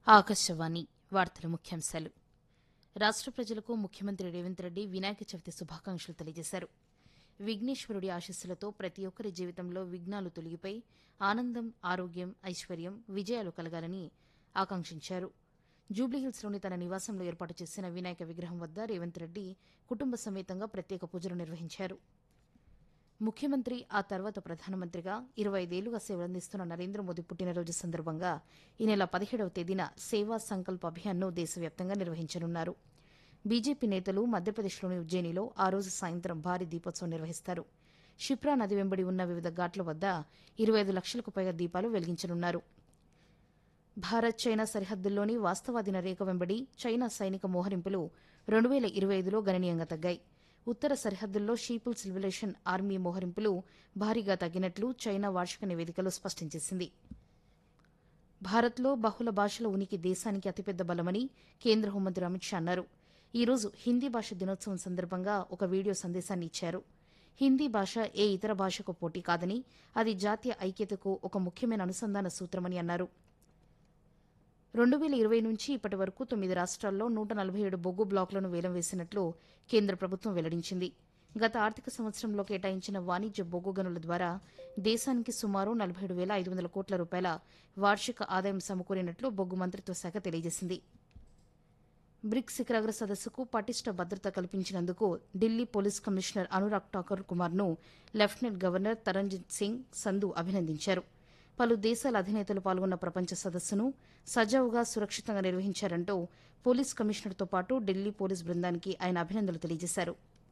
ఆకాశవాణి వార్తల ముఖ్యాంశాలు రాష్ట్ర ప్రజలకు ముఖ్యమంత్రి రేవంత్ రెడ్డి వినాయక చవితి శుభాకాంక్షలు తెలియజేశారు విఘ్నేశ్వరుడి ఆశీస్సులతో ప్రతి ఒక్కరి జీవితంలో విఘ్నాలు తొలగిపోయి ఆనందం ఆరోగ్యం ఐశ్వర్యం విజయాలు కలగాలని ఆకాంక్షించారు జూబ్లీహిల్స్లోని తన నివాసంలో ఏర్పాటు చేసిన వినాయక విగ్రహం వద్ద రేవంత్ రెడ్డి కుటుంబ సమేతంగా ప్రత్యేక పూజలు నిర్వహించారు ముఖ్యమంత్రి ఆ తర్వాత ప్రధానమంత్రిగా ఇరవై ఐదేళ్లుగా సేవలందిస్తున్న నరేంద్ర మోదీ పుట్టినరోజు సందర్భంగా ఈ నెల పదిహేడవ తేదీన సేవా సంకల్ప్ అభియాన్ను దేశవ్యాప్తంగా నిర్వహించనున్నారు బీజేపీ నేతలు మధ్యప్రదేశ్లోని ఉజ్జయినిలో ఆ రోజు సాయంత్రం భారీ దీపోత్సవం నిర్వహిస్తారు షిప్రా నది వెంబడి ఉన్న వివిధ ఘాట్ల వద్ద ఇరవై ఐదు లక్షలకు పైగా దీపాలు వెలిగించనున్నారు భారత్ చైనా సరిహద్దుల్లోని వాస్తవాధీన రేఖ వెంబడి చైనా సైనిక మోహరింపులు రెండు వేల ఇరవై ఐదులో గణనీయంగా తగ్గాయి ఉత్తర సరిహద్దుల్లో షీపుల్స్ లిబరేషన్ ఆర్మీ మోహరింపులు భారీగా తగ్గినట్లు చైనా వార్షిక నివేదికలో స్పష్టం చేసింది భారత్లో బహుళ భాషల ఉనికి దేశానికి అతిపెద్ద బలమని కేంద్ర హోంమంత్రి అమిత్ షా అన్నారు ఈ రోజు హిందీ భాష దినోత్సవం సందర్భంగా ఒక వీడియో సందేశాన్ని ఇచ్చారు హిందీ భాష ఏ ఇతర భాషకు పోటీ కాదని అది జాతీయ ఐక్యతకు ఒక ముఖ్యమైన అనుసంధాన సూత్రమని అన్నారు రెండు వేల ఇరవై నుంచి ఇప్పటి వరకు తొమ్మిది రాష్ట్రాల్లో నూట నలభై ఏడు బొగ్గు బ్లాకులను వేలం వేసినట్లు కేంద్ర ప్రభుత్వం వెల్లడించింది గత ఆర్థిక సంవత్సరంలో కేటాయించిన వాణిజ్య బొగ్గు గనుల ద్వారా దేశానికి సుమారు నలభై ఏడు వేల ఐదు వందల కోట్ల రూపాయల వార్షిక ఆదాయం సమకూరినట్లు బొగ్గు మంత్రిత్వ శాఖ తెలియజేసింది బ్రిక్స్ శిఖరాగ్ర సదస్సుకు పటిష్ట భద్రత కల్పించినందుకు ఢిల్లీ పోలీస్ కమిషనర్ అనురాగ్ ఠాకూర్ కుమార్ను లెఫ్టినెంట్ గవర్నర్ తరంజిత్ సింగ్ సంధు అభినందించారు పలు దేశాల అధినేతలు పాల్గొన్న ప్రపంచ సదస్సును సజావుగా సురక్షితంగా నిర్వహించారంటూ పోలీస్ కమిషనర్తో పాటు ఢిల్లీ పోలీస్ బృందానికి ఆయన అభినందనలు తెలియజేశారు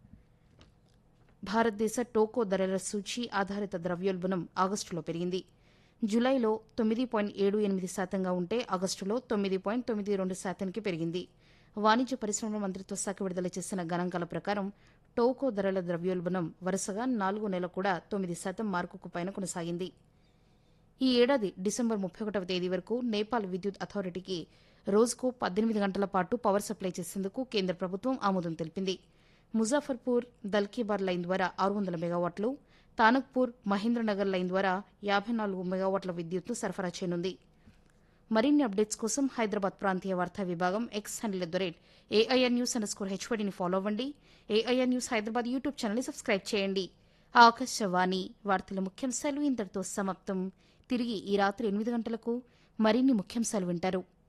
భారతదేశ టోకో ధరల సూచి ఆధారిత ద్రవ్యోల్బణం ఆగస్టులో పెరిగింది జులైలో తొమ్మిది పాయింట్ ఏడు ఎనిమిది శాతంగా ఉంటే ఆగస్టులో తొమ్మిది పాయింట్ తొమ్మిది రెండు శాతానికి పెరిగింది వాణిజ్య పరిశ్రమల మంత్రిత్వ శాఖ విడుదల చేసిన గణాంకాల ప్రకారం టోకో ధరల ద్రవ్యోల్బణం వరుసగా నాలుగో నెల కూడా తొమ్మిది శాతం మార్కుకు పైన కొనసాగింది ఈ ఏడాది డిసెంబర్ ముప్పై ఒకటవ తేదీ వరకు నేపాల్ విద్యుత్ అథారిటీకి రోజుకు పద్దెనిమిది గంటల పాటు పవర్ సప్లై చేసేందుకు కేంద్ర ప్రభుత్వం ఆమోదం తెలిపింది ముజాఫర్పూర్ దల్కీబార్ లైన్ ద్వారా ఆరు వందల మెగావాట్లు తానక్పూర్ మహేంద్రనగర్ లైన్ ద్వారా యాభై నాలుగు మెగావాట్ల విద్యుత్ను సరఫరా చేయనుంది మరిన్ని అప్డేట్స్ కోసం హైదరాబాద్ ప్రాంతీయ వార్తా విభాగం X handle at the rate AIR news underscore హెచ్వడిని ఫాలో అవ్వండి ఏఐఆర్ న్యూస్ హైదరాబాద్ యూట్యూబ్ ఛానల్ని సబ్స్క్రైబ్ చేయండి ఆకాశవాణి వార్తల ముఖ్యాంశాలు ఇంతటితో సమాప్తం తిరిగి ఈ రాత్రి ఎనిమిది గంటలకు మరిన్ని ముఖ్యాంశాలు వింటారు